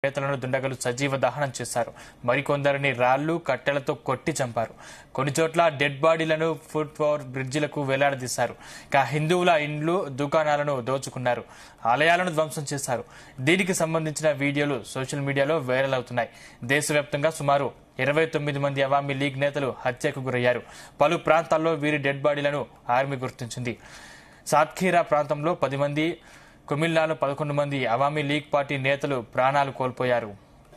నేతలను దుండగలు సజీవ దహనం చేశారు మరికొందరిని రాళ్లు కట్టెలతో కొట్టి చంపారు కొన్ని చోట్ల డెడ్ బాడీలను ఫుట్ ఓవర్ బ్రిడ్జిలకు వేలాడదీశారు ఇక హిందువుల ఇండ్లు దుకాణాలను దోచుకున్నారు ఆలయాలను ధ్వంసం చేశారు దీనికి సంబంధించిన వీడియోలు సోషల్ మీడియాలో వైరల్ అవుతున్నాయి దేశవ్యాప్తంగా సుమారు ఇరవై తొమ్మిది మంది అవామీ లీగ్ నేతలు హత్యకు గురయ్యారు పలు ప్రాంతాల్లో వీరి డెడ్ బాడీలను ఆర్మీ గుర్తించింది సాత్ఖీరా ప్రాంతంలో పది మంది కుమిల్లాలో పదకొండు మంది అవామీ లీగ్ పార్టీ నేతలు ప్రాణాలు కోల్పోయారు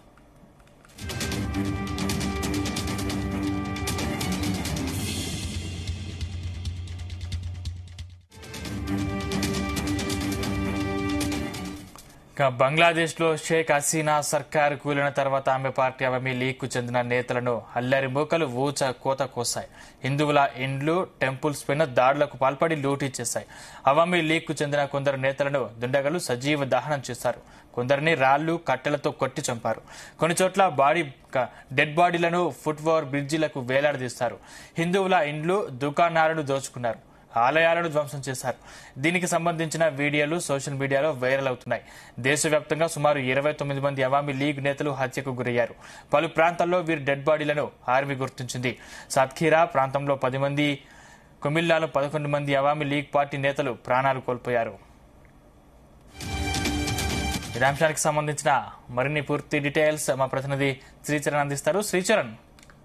ఇక బంగ్లాదేశ్లో షేక్ హసీనా సర్కార్ కూలిన తర్వాత ఆమె పార్టీ అవమీ లీగ్కు చెందిన నేతలను అల్లరి మూకలు ఊచ కోత కోసాయి హిందువుల ఇండ్లు టెంపుల్స్ పైన దాడులకు పాల్పడి లూటీ చేశాయి అవామీ లీగ్కు చెందిన కొందరు నేతలను దుండగలు సజీవ దహనం చేశారు కొందరిని రాళ్లు కట్టెలతో కొట్టి చంపారు కొన్ని చోట్ల బాడీ క- డెడ్ బాడీలను ఫుట్ ఓవర్ బ్రిడ్జిలకు వేలాడదీస్తారు హిందువుల ఇండ్లు దుకాణాలను దోచుకున్నారు ఆలయాలను ధ్వంసం చేశారు దీనికి సంబంధించిన వీడియోలు సోషల్ మీడియాలో వైరల్ అవుతున్నాయి దేశవ్యాప్తంగా సుమారు ఇరవై తొమ్మిది మంది అవామీ లీగ్ నేతలు హత్యకు గురయ్యారు పలు ప్రాంతాల్లో వీరి డెడ్ బాడీలను ఆర్మీ గుర్తించింది సత్ఖీరా ప్రాంతంలో పది మంది కుమిల్లాలో పదకొండు మంది అవామీ లీగ్ పార్టీ నేతలు ప్రాణాలు కోల్పోయారు ఇదే అంశానికి సంబంధించిన మరిన్ని పూర్తి డీటెయిల్స్ మా ప్రతినిధి శ్రీచరణ్ అందిస్తారు శ్రీచరణ్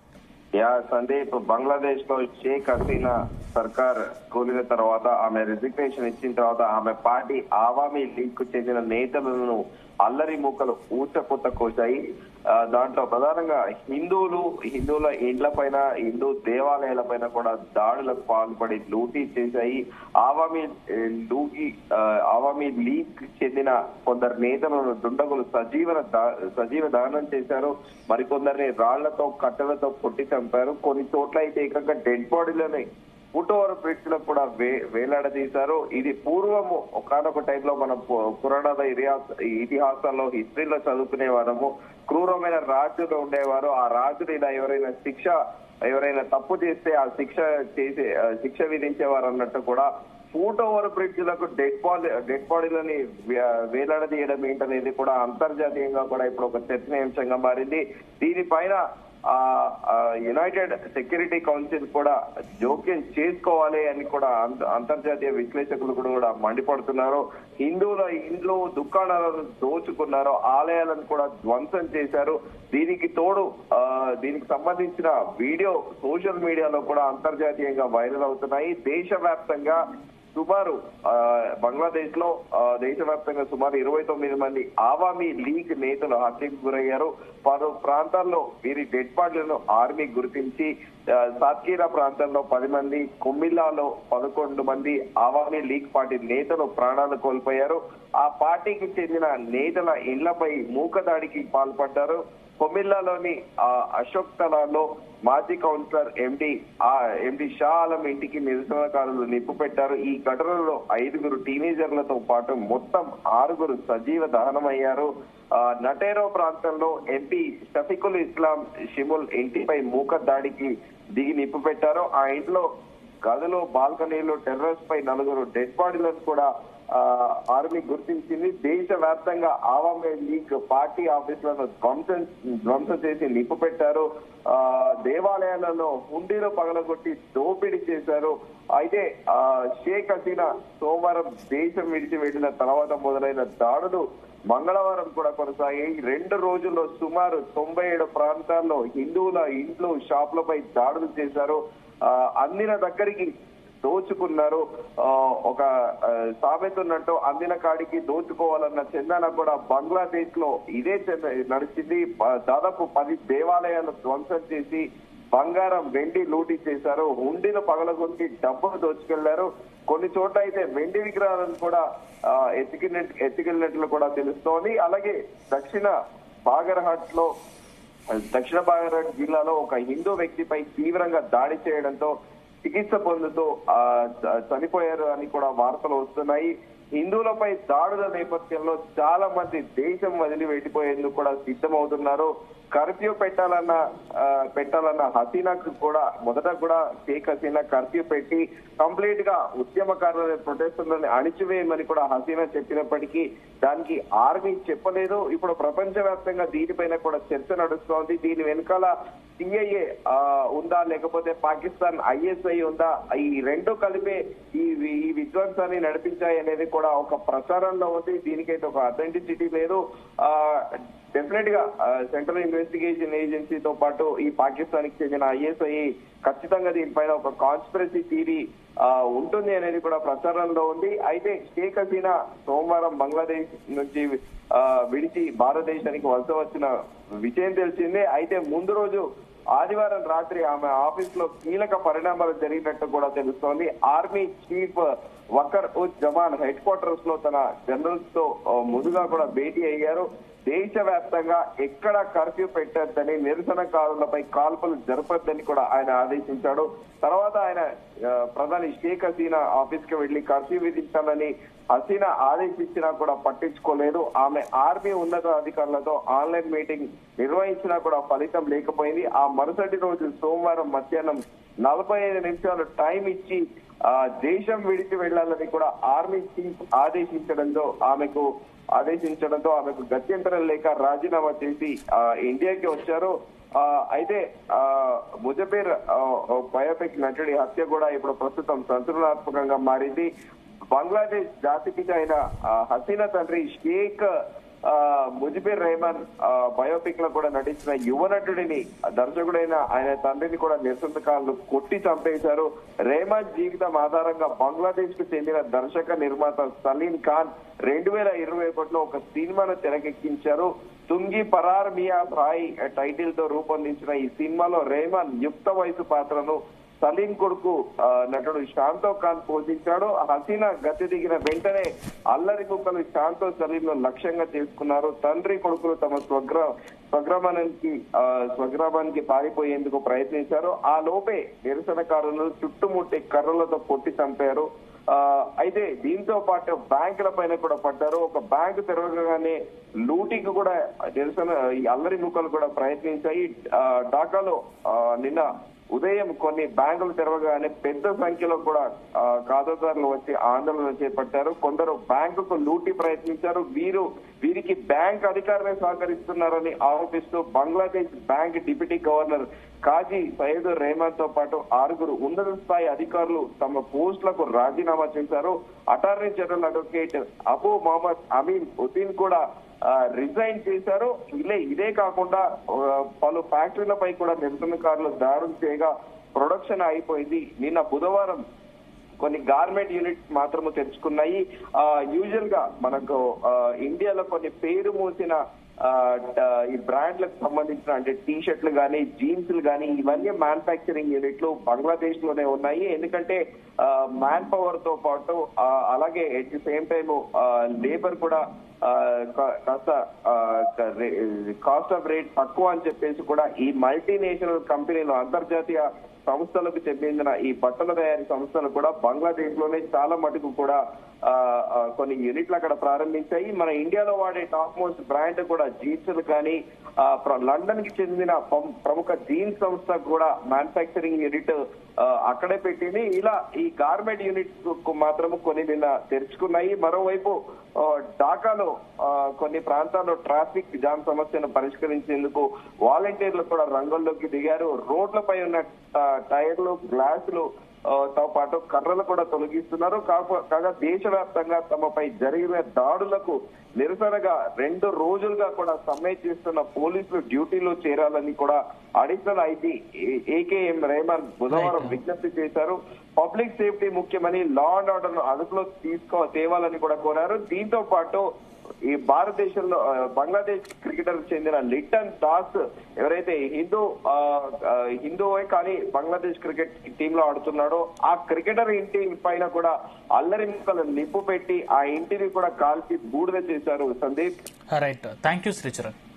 యా సందీప్ బంగ్లాదేశ్ లో షేక్ హసీనా సర్కార్ కూలిన తర్వాత ఆమె రిజిగ్నేషన్ ఇచ్చిన తర్వాత ఆమె పార్టీ ఆవామీ లీగ్ కు చెందిన నేతలను అల్లరి మూకలు ఊచకొత్త కోసాయి ఆ, దాంట్లో ప్రధానంగా హిందువులు హిందువుల ఇండ్ల పైన హిందూ దేవాలయాల పైన కూడా దాడులకు పాల్పడి లూటీ చేశాయి ఆవామీ ఏ, లూగి ఆ, ఆవామీ లీగ్ కి చెందిన కొందరు నేతలను దుండగులు సజీవన దా- సజీవ దహనం చేశారు మరికొందరిని రాళ్లతో కట్టెలతో కొట్టి చంపారు కొన్ని చోట్ల అయితే ఏకంగా డెడ్ బాడీలని ఫుట్ ఓవర్ బ్రిడ్జ్ లో కూడా వే వేలాడదీశారు ఇది పూర్వము ఒకనొక టైంలో మనం పు- పురాణాల ఇతిహాస ఇతిహాసాల్లో హిస్టరీలో చదువుకునే వారము క్రూరమైన రాజులు ఉండేవారు ఆ రాజులు ఇలా ఎవరైనా శిక్ష ఎవరైనా తప్పు చేస్తే ఆ శిక్ష చేసే ఆ, శిక్ష విధించేవారు అన్నట్టు కూడా ఫూట్ ఓవర్ బ్రిడ్జ్ లకు డెడ్ బాడీ డెడ్ బాడీలని వే- వేలాడదీయడం ఏంటనేది కూడా అంతర్జాతీయంగా కూడా ఇప్పుడు ఒక చర్చనీయాంశంగా మారింది దీనిపైన ఆ ఆ, యునైటెడ్ సెక్యూరిటీ కౌన్సిల్ కూడా జోక్యం చేసుకోవాలి అని కూడా అంత- అంతర్జాతీయ విశ్లేషకులు కూడా కూడా మండిపడుతున్నారు హిందువుల ఇండ్లు దుకాణాలను దోచుకున్నారు ఆలయాలను కూడా ధ్వంసం చేశారు దీనికి తోడు ఆ, దీనికి సంబంధించిన వీడియో సోషల్ మీడియాలో కూడా అంతర్జాతీయంగా వైరల్ అవుతున్నాయి దేశవ్యాప్తంగా సుమారు ఆ, బంగ్లాదేశ్ లో ఆ, దేశవ్యాప్తంగా సుమారు ఇరవై తొమ్మిది మంది ఆవామీ లీగ్ నేతలు హత్యకు గురయ్యారు పలు ప్రాంతాల్లో వీరి డెడ్ బాడీలను ఆర్మీ గుర్తించి ఆ, సాత్కీరా ప్రాంతంలో పది మంది కొమ్మిల్లాలో పదకొండు మంది ఆవామీ లీగ్ పార్టీ నేతలు ప్రాణాలు కోల్పోయారు ఆ పార్టీకి చెందిన నేతల ఇళ్లపై మూకదాడికి పాల్పడ్డారు కొమిల్లాలోని ఆ అశోక్ తలాలో మాజీ కౌన్సిలర్ ఎండి ఆ ఎండి షా ఆలం ఇంటికి నిరసనకారులు నిప్పు పెట్టారు ఈ ఘటనలో ఐదుగురు టీనేజర్లతో పాటు మొత్తం ఆరుగురు సజీవ దహనమయ్యారు ఆ, నటేరో ప్రాంతంలో ఎంపీ షఫికుల్ ఇస్లాం షిముల్ ఇంటిపై మూక దాడికి దిగి నిప్పు పెట్టారు ఆ ఇంట్లో గదులు బాల్కనీలు టెర్రస్ పై నలుగురు డెడ్ బాడీలను కూడా ఆ, ఆర్మీ గుర్తించింది దేశ వ్యాప్తంగా ఆవామీ లీగ్ పార్టీ ఆఫీసులను ధ్వంసం ధ్వంసం చేసి నిప్పు పెట్టారు ఆ, దేవాలయాలలో హుండీలు పగలగొట్టి దోపిడీ చేశారు అయితే ఆ, షేక్ హసీనా సోమవారం దేశం విడిచి వెళ్లిన తర్వాత మొదలైన దాడులు మంగళవారం కూడా కొనసాగాయి రెండు రోజుల్లో సుమారు తొంభై ఏడు ప్రాంతాల్లో హిందువుల ఇండ్లు షాపులపై దాడులు చేశారు ఆ, అందిన దగ్గరికి దోచుకున్నారు ఆ, ఒక ఆ, సామెత ఉన్నట్టు అందిన కాడికి దోచుకోవాలన్న చందన కూడా బంగ్లాదేశ్ లో ఇదే చంద- నడిచింది ప- దాదాపు పది దేవాలయాలు ధ్వంసం చేసి బంగారం వెండి లూటీ చేశారు హుండీలు పగలగొట్టి డబ్బును దోచుకెళ్లారు కొన్ని చోట్ల అయితే వెండి విగ్రహాలను కూడా ఆ, ఎత్తుకెళ్ళినట్టు ఎత్తుకెళ్ళినట్లు కూడా తెలుస్తోంది అలాగే దక్షిణ బాగర్హట్ లో దక్షిణ భారత్ జిల్లాలో ఒక హిందూ వ్యక్తిపై తీవ్రంగా దాడి చేయడంతో చికిత్స పొందుతూ ఆ చ- చనిపోయారు అని కూడా వార్తలు వస్తున్నాయి హిందువులపై దాడుల నేపథ్యంలో చాలా మంది దేశం వదిలి వెళ్ళిపోయేందుకు కూడా సిద్ధమవుతున్నారు కర్ఫ్యూ పెట్టాలన్న ఆ, పెట్టాలన్న హసీనాకు కూడా మొదట కూడా షేక్ హసీనా కర్ఫ్యూ పెట్టి కంప్లీట్ గా ఉద్యమకారుల ప్రొటెస్టులను అణిచివేయమని కూడా హసీనా చెప్పినప్పటికీ దానికి ఆర్మీ చెప్పలేదు ఇప్పుడు ప్రపంచవ్యాప్తంగా దీనిపైన కూడా చర్చ నడుస్తోంది దీని వెనకాల సిఐఏ ఉందా లేకపోతే పాకిస్తాన్ ఐఎస్ఐ ఉందా ఈ రెండు కలిపే ఈ ఈ విధ్వంసాన్ని నడిపించాయి అనేది కూడా ఒక ప్రచారంలో ఉంది దీనికైతే ఒక అథెంటిసిటీ లేదు ఆ డెఫినెట్ గా సెంట్రల్ ఇన్వెస్టిగేషన్ ఏజెన్సీతో పాటు ఈ పాకిస్తాన్ కి చెందిన ఐఎస్ఐ ఖచ్చితంగా దీనిపైన ఒక కాన్స్పిరసీ థీరీ ఉంటుంది అనేది కూడా ప్రచారంలో ఉంది అయితే షేక్ హసీనా సోమవారం బంగ్లాదేశ్ నుంచి ఆ, విడిచి భారతదేశానికి వలస వచ్చిన విషయం తెలిసిందే అయితే ముందు రోజు ఆదివారం రాత్రి ఆమె ఆఫీస్ లో కీలక పరిణామాలు జరిగినట్టు కూడా తెలుస్తోంది army chief Waker uz Zaman headquarters లో తన జనరల్స్ తో ఆ, ముందుగా కూడా భేటీ అయ్యారు దేశవ్యాప్తంగా ఎక్కడ కర్ఫ్యూ పెట్టొద్దని నిరసనకారులపై కాల్పులు జరపొద్దని కూడా ఆయన ఆదేశించాడు తర్వాత ఆయన ఆ, ప్రధాని షేక్ హసీనా ఆఫీస్ కి వెళ్లి కర్ఫ్యూ విధించాలని హసీనా ఆదేశించినా కూడా పట్టించుకోలేదు ఆమె ఆర్మీ ఉన్నత అధికారులతో ఆన్లైన్ మీటింగ్ నిర్వహించినా కూడా ఫలితం లేకపోయింది ఆ మరుసటి రోజు సోమవారం మధ్యాహ్నం నలభై ఐదు నిమిషాలు టైం ఇచ్చి ఆ దేశం విడిచి వెళ్లాలని కూడా ఆర్మీ చీఫ్ ఆదేశించడంతో ఆమెకు ఆదేశించడంతో ఆమెకు గత్యంతరం లేక రాజీనామా చేసి ఆ, ఇండియాకి వచ్చారు ఆ, అయితే ఆ ముజబీర్ ఆ, బయోపిక్ నటుడి హత్య కూడా ఇప్పుడు ప్రస్తుతం సంచలనాత్మకంగా మారింది బంగ్లాదేశ్ జాతిపిత అయిన ఆ, హసీనా తండ్రి షేక్ ఆ, ముజిబిర్ రెహమాన్ ఆ, బయోపిక్ లో కూడా నటించిన యువ నటుడిని ఆ దర్శకుడైన ఆయన తండ్రిని కూడా నిరసనకారులు కొట్టి చంపేశారు రెహమాన్ జీవితం ఆధారంగా బంగ్లాదేశ్ కు చెందిన దర్శక నిర్మాత సలీం ఖాన్ రెండు వేల ఇరవై ఒకటిలో ఒక సినిమాను తెరకెక్కించారు తుంగి పరార్ మియా భాయ్ టైటిల్ తో రూపొందించిన ఈ సినిమాలో రెహమాన్ యుక్త వయసు పాత్రను సలీం కొడుకు ఆ, నటుడు శాంతో ఖాన్ పోషించాడు హసీనా గతి దిగిన వెంటనే అల్లరి కుక్కలు శాంతో సలీంను లక్ష్యంగా చేసుకున్నారు తండ్రి కొడుకులు తమ స్వగ్ర స్వగ్రామానికి ఆ, స్వగ్రామానికి పారిపోయేందుకు ప్రయత్నించారు ఆ లోపే నిరసనకారులు చుట్టుముట్టి కర్రలతో కొట్టి చంపారు ఆ, అయితే దీంతో పాటు బ్యాంకుల పైన కూడా పడ్డారు ఒక బ్యాంకు తెరవగానే లూటీకి కూడా నిరసన ఈ అల్లరి ముక్కలు కూడా ప్రయత్నించాయి ఆ, ఢాకాలో ఆ, నిన్న ఉదయం కొన్ని బ్యాంకులు తెరవగానే పెద్ద సంఖ్యలో కూడా ఆ, ఖాతాదారులు వచ్చి ఆందోళన చేపట్టారు కొందరు బ్యాంకుకు లూటీ ప్రయత్నించారు వీరు వీరికి బ్యాంక్ అధికారులే సహకరిస్తున్నారని ఆరోపిస్తూ Bangladesh bank deputy governor Kazi Sayed Rahman తో పాటు ఆరుగురు ఉన్నత స్థాయి అధికారులు తమ పోస్టులకు రాజీనామా చేశారు attorney general advocate Abu Mohammad Amin Uddin కూడా రిజైన్ చేశారు ఇదే ఇదే కాకుండా ఆ, పలు ఫ్యాక్టరీలపై కూడా నిరసనకారులు దాడులు చేయగా ప్రొడక్షన్ అయిపోయింది నిన్న బుధవారం కొన్ని గార్మెంట్ యూనిట్స్ మాత్రము తెరుచుకున్నాయి ఆ యూజువల్ గా మనకు ఆ, ఇండియాలో కొన్ని పేరు మూసిన ఆ, ట- ఈ బ్రాండ్లకు సంబంధించిన అంటే టీ షర్ట్లు కానీ జీన్స్లు కానీ ఇవన్నీ మ్యానుఫ్యాక్చరింగ్ యూనిట్లు బంగ్లాదేశ్ లోనే ఉన్నాయి ఎందుకంటే మ్యాన్ పవర్ తో పాటు ఆ, అలాగే at the same time labour కూడా ఆ, కా- కాస్త కాస్ట్ ఆఫ్ రేట్ తక్కువ అని చెప్పేసి కూడా ఈ మల్టీనేషనల్ కంపెనీలు అంతర్జాతీయ సంస్థలకు చెందిన ఈ బట్టల తయారీ సంస్థలు కూడా బంగ్లాదేశ్ లోనే చాలా మటుకు కూడా ఆ, ఆ, కొన్ని యూనిట్లు అక్కడ ప్రారంభించాయి మన ఇండియాలో వాడే టాప్ మోస్ట్ బ్రాండ్ కూడా జీన్స్లు కానీ ఆ, ప్ర- లండన్ కి చెందిన పం- ప్రముఖ జీన్స్ సంస్థ కూడా మ్యానుఫ్యాక్చరింగ్ యూనిట్ ఆ, అక్కడే పెట్టింది ఇలా ఈ గార్మెంట్ యూనిట్స్ కు మాత్రం కొన్ని నిన్న తెరుచుకున్నాయి మరోవైపు ఆ, ఢాకాలో ఆ, కొన్ని ప్రాంతాల్లో ట్రాఫిక్ జామ్ సమస్యను పరిష్కరించేందుకు వాలంటీర్లు కూడా రంగంలోకి దిగారు రోడ్లపై ఉన్న ఆ, టైర్లు గ్లాసులు ఆ, తో పాటు కర్రలు కూడా తొలగిస్తున్నారు కాక- కాగా దేశవ్యాప్తంగా తమపై జరిగిన దాడులకు నిరసనగా రెండు రోజులుగా కూడా సమ్మె చేస్తున్న పోలీసులు డ్యూటీలో చేరాలని కూడా అడిషనల్ ఐజీ ఏకేఎం రెహమాన్ బుధవారం Right. విజ్ఞప్తి చేశారు పబ్లిక్ సేఫ్టీ ముఖ్యమని లా అండ్ ఆర్డర్ ను అదుపులో తీసుకో తేవాలని కూడా కోరారు దీంతో పాటు ఈ భారతదేశంలో ఆ, బంగ్లాదేశ్ క్రికెటర్ చెందిన లిట్టన్ దాస్ ఎవరైతే హిందూ ఆ, ఆ, హిందూవే కానీ బంగ్లాదేశ్ క్రికెట్ టీమ్ లో ఆడుతున్నాడో ఆ క్రికెటర్ ఇంటి పైన కూడా అల్లరి ముక్కలు నిప్పు పెట్టి ఆ ఇంటిని కూడా కాల్చి బూడిద చేశారు Sandeep right thank you Sricharan